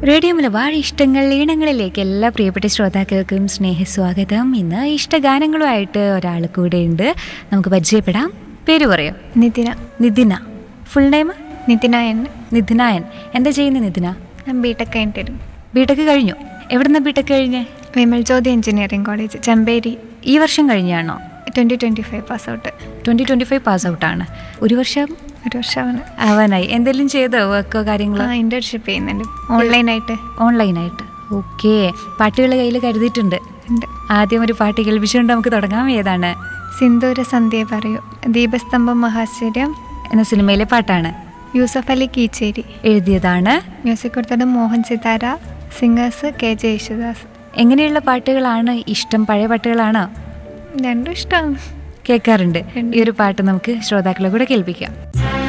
radio Malabar ഇഷ്ടങ്ങൾ ഈണങ്ങളിലേക്ക് എല്ലാ പ്രിയപ്പെട്ട ശ്രോതാക്കൾക്കും സ്നേഹസ്വാഗതം ഇന്ന് ഇഷ്ടഗാനങ്ങളുമായിട്ട് ഒരാൾ കൂടെ ഉണ്ട് നമുക്ക് പരിചയപ്പെടാം പേര് പറയോ Nithina Nithina full name Nithina N നിതിനായൻ എന്താ ചെയ്യുന്നത് നിതിന ഞാൻ ബിടെക് കഴിഞ്ഞിട്ട് വരും ബിടെക് കഴിഞ്ഞു എവിടുന്ന ബിടെക് കഴിഞ്ഞ് വിമൽ ജ്യോതി എഞ്ചിനീയറിംഗ് കോളേജ് ചെമ്പേരി ഈ വർഷം കഴിഞ്ഞാണോ twenty twenty five pass out twenty twenty five pass ഔട്ടാണ് ഒരു വർഷം ഒരു വർഷമാണ് ആവാനായി എന്തെങ്കിലും ചെയ്തോ വർക്കോ കാര്യങ്ങളോ ആ ഇൻറ്റേൺഷിപ്പ് ചെയ്യുന്നുണ്ട് ഓൺലൈനായിട്ട് ഓൺലൈനായിട്ട് ഓക്കെ പാട്ടുകൾ കയ്യിൽ കരുതിയിട്ടുണ്ട് ഉണ്ട് ആദ്യം ഒരു പാട്ട് കേൾപ്പിച്ചുകൊണ്ട് നമുക്ക് തുടങ്ങാം ഏതാണ് സിന്ദൂര സന്ധ്യ പറയൂ ദീപസ്തംഭം മഹാശ്ചര്യം എന്ന സിനിമയിലെ പാട്ടാണ് യൂസഫ് അലി കീച്ചേരി എഴുതിയതാണ് മ്യൂസിക് കൊടുത്തത് Mohan Sithara singers K J Yesudas എങ്ങനെയുള്ള പാട്ടുകളാണ് ഇഷ്ടം പഴയ പാട്ടുകളാണോ രണ്ടും ഇഷ്ടമാണ് കേൾക്കാറുണ്ട് ഈ ഒരു പാട്ട് നമുക്ക് ശ്രോതാക്കളെ കൂടെ കേൾപ്പിക്കാം